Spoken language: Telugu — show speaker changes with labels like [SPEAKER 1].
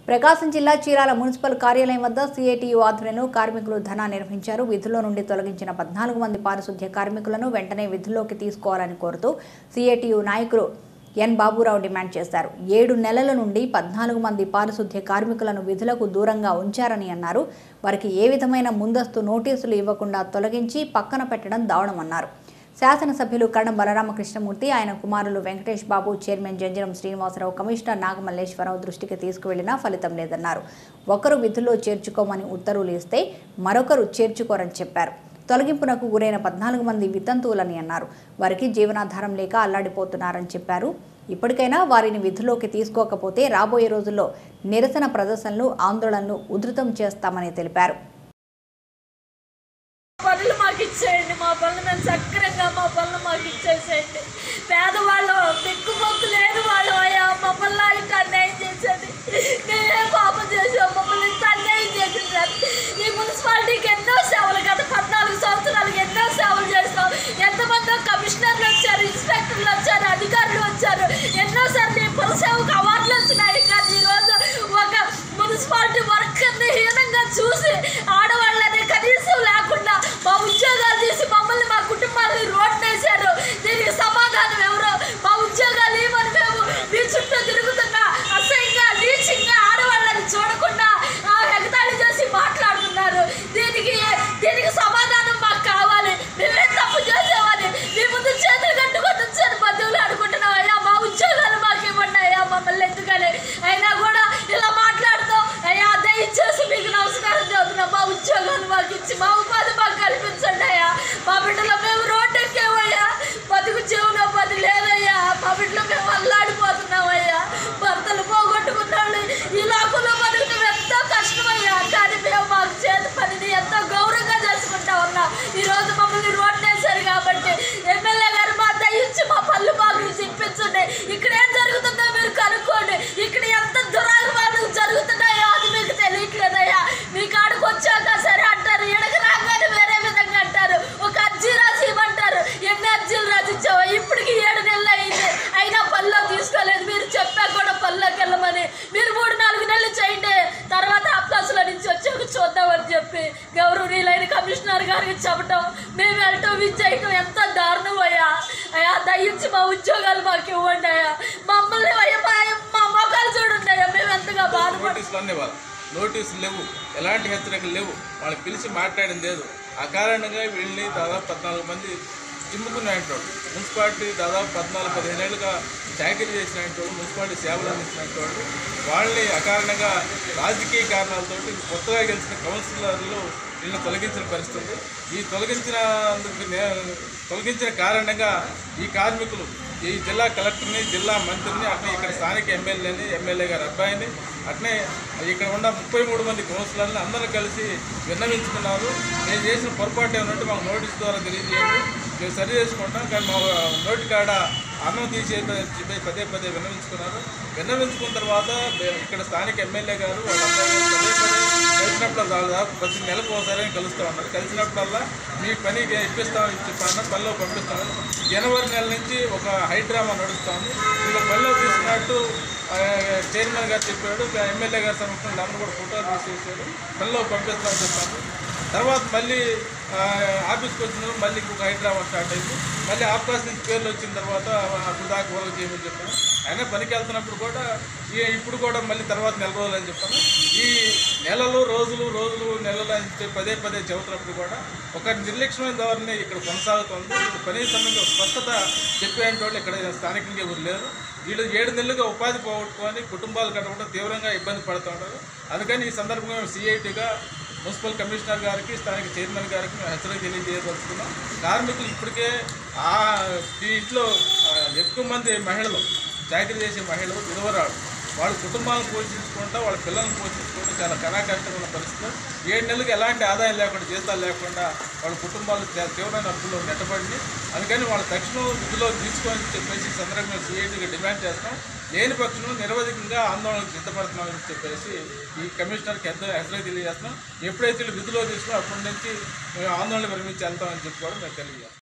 [SPEAKER 1] ప్రకాశం జిల్లా చీరాల మున్సిపల్ కార్యాలయం వద్ద సిఐటియు ఆధ్వర్యంలో కార్మికులు ధర్నా నిర్వహించారు విధుల్లో నుండి తొలగించిన పద్నాలుగు మంది పారిశుద్ధ్య కార్మికులను వెంటనే విధుల్లోకి తీసుకోవాలని కోరుతూ సిఐటియు నాయకులు ఎన్ బాబురావు డిమాండ్ చేశారు ఏడు నెలల నుండి పద్నాలుగు మంది పారిశుద్ధ్య కార్మికులను విధులకు దూరంగా ఉంచారని అన్నారు వారికి ఏ విధమైన ముందస్తు నోటీసులు ఇవ్వకుండా తొలగించి పక్కన పెట్టడం దారుణమన్నారు శాసనసభ్యులు కరణం బలరామకృష్ణమూర్తి ఆయన కుమారులు వెంకటేష్ బాబు చైర్మన్ జంజరం శ్రీనివాసరావు కమిషనర్ నాగమల్లేశ్వరరావు దృష్టికి తీసుకువెళ్లినా ఫలితం లేదన్నారు ఒకరు విధుల్లో చేర్చుకోమని ఉత్తర్వులు ఇస్తే మరొకరు చేర్చుకోరని చెప్పారు తొలగింపునకు గురైన పద్నాలుగు మంది వితంతువులని అన్నారు వారికి జీవనాధారం లేక అల్లాడిపోతున్నారని చెప్పారు ఇప్పటికైనా వారిని విధుల్లోకి తీసుకోకపోతే రాబోయే రోజుల్లో నిరసన ప్రదర్శనలు ఆందోళనలు ఉధృతం చేస్తామని తెలిపారు
[SPEAKER 2] పనులు మాకు ఇచ్చేయండి మా పనులు మేము సక్రంగా మా పనులు మాకు ఇచ్చేసేయండి పేదవాళ్ళు దిక్కుమొక్కు లేని వాళ్ళు అయ్యా మమ్మల్ని ఇట్లా అన్యాయం చేసేది నేనే పాపం చేసాం మమ్మల్ని ఇంత అన్యాయం చేసింది సార్ ఈ మున్సిపాలిటీకి ఎన్నో సేవలు గత పద్నాలుగు సంవత్సరాలు ఎన్నో సేవలు చేస్తాం ఎంతమందో కమిషనర్లు వచ్చారు ఇన్స్పెక్టర్లు వచ్చారు అధికారులు వచ్చారు ఎన్నోసార్లు ఈ పురసేవకు అవార్డులు వచ్చినాయి కానీ ఈరోజు ఒక మున్సిపాలిటీ వర్కర్ని హీనంగా చూసి ఆడవాళ్ళని కనీసం లేకుండా మా ఉద్యోగాలు తీసి మమ్మల్ని మా కుటుంబాన్ని రోడ్డు వేశారు దీనికి సమాధానం ఎవరో మా ఉద్యోగాలు ఏమని మేము మీ చుట్టూ తిరుగుతున్నా అసహ్యంగా నీచంగా ఆడవాళ్ళని చూడకుండా ఆ, ఎగతాళి చేసి మాట్లాడుతున్నారు దీనికి దీనికి సమాధానం మాకు కావాలి మేమేం తప్పు చేసేవాని మీ ముందు చేతులు కట్టుకొని వచ్చాను బంధువులు అనుకుంటున్నాం అయ్యా మా ఉద్యోగాలు మాకు ఇవ్వండి అయ్యా మమ్మల్ని ఎందుకని అయినా కూడా ఇలా మాట్లాడుతాం అయ్యా దయచేసి మీకు నమస్కారం చదువుతున్నాం మా ఉద్యోగాలు మాకు ఇచ్చి మా ఉపాధి మాకు కల్పించండి అయ్యా మా బిడ్డలో మేము రోడ్డు ఎక్కేవయ్యా బతుకు చెవులో పది లేదయ్యా మా బిడ్డలో మేము అల్లాడిపోతున్నాం అయ్యా భర్తలు పోగొట్టుకున్నాళ్ళు ఈ లోకంలో బతుకుతాం ఎంతో కష్టమయ్యా కానీ మేము మాకు చేతి పనిని ఎంతో గౌరవంగా చేసుకుంటా ఉన్నాం ఈ రోజు మమ్మల్ని రోడ్డు వేశారు కాబట్టి ఎమ్మెల్యే గారు మా దయించి మా పళ్ళు మాకు చెప్పించండి ఇక్కడ ఏం జరుగుతుందో మీరు కనుక్కోండి ఇక్కడ ఎంత దురాగమాలు జరుగుతున్నాయో అది మీకు తెలియట్లేదయ్యా మీ కాడికి వచ్చాక సరే అంటారు ఎడక రాగానే వేరే విధంగా అంటారు ఒక అర్జీ రాసి ఇవ్వమంటారు ఎన్ని అర్జీలు రాసిచ్చావో ఇప్పటికి ఏడు నెలలు అయింది అయినా పనిలో తీసుకోలేదు మీరు చెప్పా కూడా పనిలోకి వెళ్ళమని మీరు మూడు నాలుగు నెలలు చేయండి తర్వాత అప్లాసుల నుంచి వచ్చాక చూద్దామని చెప్పి గౌరవనీయులైన కమిషనర్ గారికి చెప్పటం మేము వెళ్ళటం విజయటం ఎంత దారుణం అయ్యా అయ్యా దయించి మా ఉద్యోగాలు మాకు ఇవ్వండి అయ్యా మమ్మల్ని అయ్యా మా మా మొఖాలు చూడండి అయ్యా మేము ఎంతగా బాధపడుతున్నాం
[SPEAKER 3] నోటీసులు అన్నీ వాళ్ళు నోటీసులు లేవు ఎలాంటి హెచ్చరికలు లేవు వాళ్ళు పిలిచి మాట్లాడింది లేదు ఆ కారణంగా వీళ్ళని దాదాపు పద్నాలుగు మంది చిమ్ముకునే అంటాడు మున్సిపాలిటీ దాదాపు పద్నాలుగు పదిహేను ఏళ్ళుగా చాకరీ చేసిన వాళ్ళు మున్సిపాలిటీ సేవలు అందించిన వాళ్ళు వాళ్ళని అకారణంగా రాజకీయ కారణాలతోటి కొత్తగా గెలిచిన కౌన్సిలర్లు వీళ్ళని తొలగించిన పరిస్థితి ఉంది. ఈ తొలగించిన తొలగించిన కారణంగా ఈ కార్మికులు ఈ జిల్లా కలెక్టర్ని జిల్లా మంత్రిని అట్నే ఇక్కడ స్థానిక ఎమ్మెల్యేని ఎమ్మెల్యే గారి అబ్బాయిని అట్నే ఇక్కడ ఉన్న ముప్పై మూడు మంది కౌన్సిలర్ని అందరూ కలిసి విన్నవించుకున్నారు నేను చేసిన పొరపాటు ఏమంటే మాకు నోటీస్ ద్వారా తెలియజేయండి మేము సరి చేసుకుంటాం కానీ మా నోటి కాడ అన్నం తీసే చెప్పి పదే పదే విన్నవించుకున్నారు విన్నవించుకున్న తర్వాత ఇక్కడ స్థానిక ఎమ్మెల్యే గారు వాళ్ళ అబ్బాయి పదే పదే కలిసినప్పుడు దాదాపు ప్రతి నెలకు ఒకసారి కలుస్తూ ఉన్నారు కలిసినప్పుడల్లా మీ పని ఇప్పిస్తామని చెప్పాను పనిలో పంపిస్తామని జనవరి నెల నుంచి ఒక హైడ్రామా నడుస్తుంది వీళ్ళ పనిలో తీసుకున్నట్టు ఆ, చైర్మన్ గారు చెప్పాడు ఎమ్మెల్యే గారు సమక్షంలో అందరూ కూడా ఫోటోలు తీసేసాడు పనిలో పంపిస్తామని చెప్పాను తర్వాత మళ్ళీ ఆ, ఆఫీస్కి వచ్చిన మళ్ళీ ఇంకొక హైదరాబాద్ స్టార్ట్ అయింది మళ్ళీ ఆఫ్కాస్ నుంచి పేర్లు వచ్చిన తర్వాత అప్పుడు దాకా వర్క్ చేయమని చెప్పాను అయినా పనికి వెళ్తున్నప్పుడు కూడా ఈ ఇప్పుడు కూడా మళ్ళీ తర్వాత నెల రోజులు అని చెప్పాను ఈ నెలలు రోజులు రోజులు నెలలు అని చెప్పి పదే పదే చెబుతున్నప్పుడు కూడా ఒక నిర్లక్ష్యమైన ధోరణి ఇక్కడ కొనసాగుతుంది ఇప్పుడు పని సంబంధించి ఒక స్పష్టత చెప్పేంటి వాళ్ళు ఇక్కడ స్థానికంగా ఎవరు లేరు వీళ్ళు ఏడు నెలలుగా ఉపాధి పోగొట్టుకొని కుటుంబాలు గడపడం తీవ్రంగా ఇబ్బంది పడుతున్నారు అందుకని ఈ సందర్భంగా మేము సిఐటిగా మున్సిపల్ కమిషనర్ గారికి స్థానిక చైర్మన్ గారికి మేము హెచ్చరిక తెలియజేయదలుచుకున్నాం కార్మికులు ఇప్పటికే ఆ దీంట్లో ఆ, ఎక్కువ మంది మహిళలు చాకరీ చేసే మహిళలు విధవరాలు వాళ్ళ కుటుంబాలను పోషించుకుంటా వాళ్ళ పిల్లల్ని పోషించుకుంటూ చాలా కళాకష్టమైన పరిస్థితులు ఏడు నెలలకు ఎలాంటి ఆదాయం లేకుండా జీతాలు లేకుండా వాళ్ళ కుటుంబాలు చాలా తీవ్రమైన అప్పుల్లో నెట్టబడి అందుకని వాళ్ళ తక్షణం విధిలో తీసుకొని చెప్పేసి ఈ సందర్భంగా సిఐటిగా డిమాండ్ చేస్తాం లేని పక్షంలో నిరవధికంగా ఆందోళనకు సిద్ధపడుతున్నామని చెప్పేసి ఈ కమిషనర్కి ఎంత హెచ్చరిక తెలియజేస్తున్నాం ఎప్పుడైతే వీళ్ళు విధిలో తీసుకుని అప్పటి నుంచి మేము ఆందోళన విరమించి వెళ్తామని చెప్పి కూడా మేము తెలియజేస్తాం